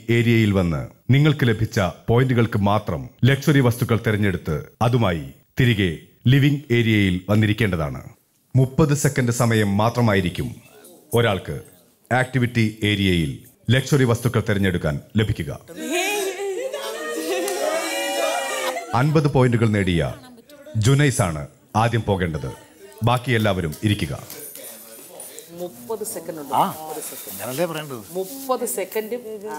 ഏരിയയിൽ വന്ന് നിങ്ങൾക്ക് ലഭിച്ച പോയിന്റുകൾക്ക് മാത്രം ലക്ഷറി വസ്തുക്കൾ തിരഞ്ഞെടുത്ത് അതുമായി തിരികെ ലിവിംഗ് ഏരിയയിൽ വന്നിരിക്കേണ്ടതാണ് മുപ്പത് സെക്കൻഡ് സമയം മാത്രമായിരിക്കും ഒരാൾക്ക് ആക്ടിവിറ്റി ഏരിയയിൽ ലക്ഷറി വസ്തുക്കൾ തിരഞ്ഞെടുക്കാൻ ലഭിക്കുക അൻപത് പോയിന്റുകൾ നേടിയ ജുനൈസ് ആണ് ആദ്യം പോകേണ്ടത് ബാക്കി എല്ലാവരും ഇരിക്കുക മുപ്പത് സെക്കൻഡ് ഉണ്ട് ആ ഞാനല്ലേ പറയേണ്ടത് മുപ്പത് സെക്കൻഡ്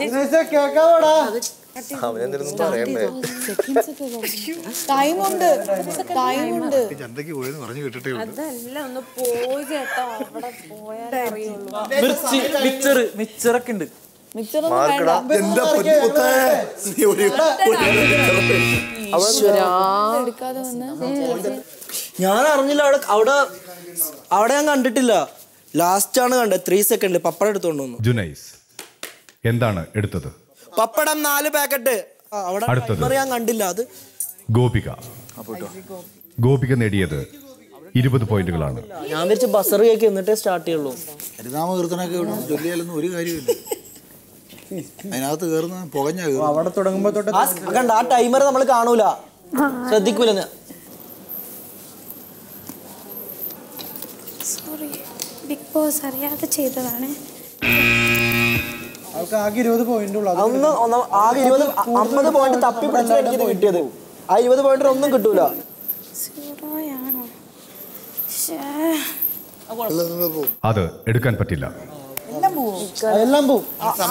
ടൈമുണ്ട് ടൈമുണ്ട് ചന്തയ്ക്ക് പോയെന്ന് പറഞ്ഞു കേട്ടിട്ടേ ഉള്ളൂ അതല്ല ഒന്ന് പോയി ചേട്ടാ അവിടെ പോയാലേ അറിയുള്ളൂ മിർച്ചി മിച്ചറ് മിച്ചറൊക്കെ ഉണ്ട് മിക്സറൊന്നും വേണ്ട എന്താ പൊന്നുമുത്തേ? നീ ഒരു- എടുക്കാതെ വന്ന് ഞാൻ അറിഞ്ഞില്ല അവിടെ അവിടെ അവിടെ ഞാൻ കണ്ടിട്ടില്ല ലാസ്റ്റ് ആണ് കണ്ടത് ത്രീ സെക്കൻഡ് പപ്പടം എടുത്തോണ്ട് വന്നു ജുനൈസ് എന്താണ് എടുത്തത് പപ്പടം നാല് പാക്കറ്റ് അവിടെ അടുത്തത്. timer ഞാൻ കണ്ടില്ല അത് ഗോപിക ഗോപിക നേടിയത് ഇരുപത് പോയിന്റുകളാണ് ഞാൻ വിചാരിച്ചു ബസർ കേക്ക് എന്നിട്ടേ സ്റ്റാർട്ട് ചെയ്യുള്ളൂ ഹരിനാമ കീർത്തനൊക്കെ ഇവിടെ ചൊല്ലിയാലൊന്നും ഒരു കാര്യമില്ല അതിനകത്ത് കയറുന്ന പുകഞ്ഞ കയറും അവിടെ തുടങ്ങുമ്പോ തൊട്ട് കണ്ട ആ ടൈമർ നമ്മൾ കാണൂല ശ്രദ്ധിക്കൂല ഞാൻ. സോറി ബിഗ് ബോസ് അറിയാതെ ചെയ്തതാണ് അന്ന് ഒന്നാ- ആകെ ഇരുപത് അമ്പത് പോയിന്റ് തപ്പി പിടിച്ചാണ് എനിക്കിത് കിട്ടിയത് ആ ഇരുപത് പോയിന്റ് ഒന്നും കിട്ടൂല സീറോയാണോ ശ്ശേ. അത് എടുക്കാൻ പറ്റില്ല എല്ലാം പോവും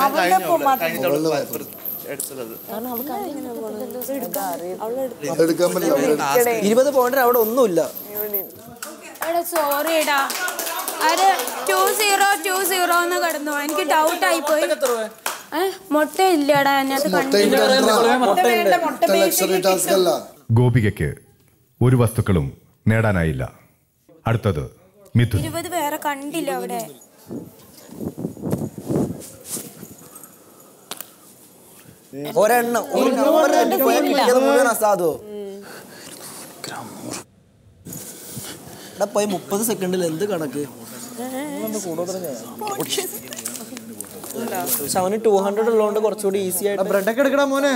എടുക്കാൻ പറ്റില്ല ഇരുപത് പോയിന്റ് അവിടെ ഒന്നുമില്ല എടാ സോറി എടാ അരെ ടു സീറോ ടു സീറോ എന്ന് കിടന്നു എനിക്ക് ഡൗട്ട് ആയി പോയി ഏ മുട്ട ഇല്ലടാ അതിനകത്ത് കണ്ടില്ല ലക്ഷറി ടാസ്ക് അല്ല ഗോപികയ്ക്ക് ഒരു വസ്തുക്കളും നേടാനായില്ല അടുത്തത് മിഥുൻ ഇരുപത് വേറെ കണ്ടില്ല അവിടെ ഒരെണ്ണം ഒരു നമ്പർ തെറ്റിപ്പോയാൽ കിട്ടിയത് മുഴുവൻ അസാധുവോ എടാ പോയി മുപ്പത് സെക്കൻഡിൽ എന്ത് കണക്ക് പക്ഷെ അവന് ടു ഹൺഡ്രഡ് ഉള്ളതുകൊണ്ട് കുറച്ചുകൂടി ഈസി ആയിട്ട് ബ്രെഡ് ഒക്കെ എടുക്കടാ മോനെ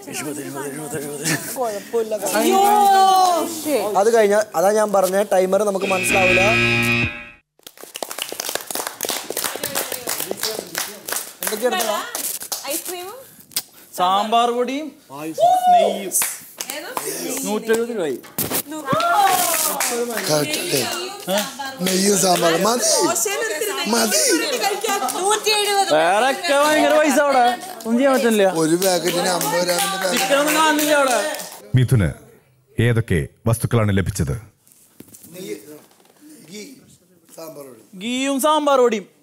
അത് കഴിഞ്ഞ അതാ ഞാൻ പറഞ്ഞ ടൈമർ നമുക്ക് മനസ്സിലാവില്ല എന്തൊക്കെ എടുത്തതാ സാമ്പാർ പൊടിയും നെയ്യും നൂറ്റെഴുപത് രൂപയായി കറക്റ്റ് നെയ്യും സാമ്പാർ മതി മതി വേറെ ഒക്കെ ഭയങ്കര പൈസ അവിടെ ഒന്നും ചെയ്യാൻ പറ്റില്ല ഒരു പാക്കറ്റിന് അമ്പത് ഗ്രാമിന്റെ പാക്കറ്റ് ചിക്കൻ ഒന്നും കാണുന്നില്ല അവിടെ മിഥുന് ഏതൊക്കെ വസ്തുക്കളാണ് ലഭിച്ചത് സാമ്പാർ പൊടി ഗീയും സാമ്പാർ പൊടിയും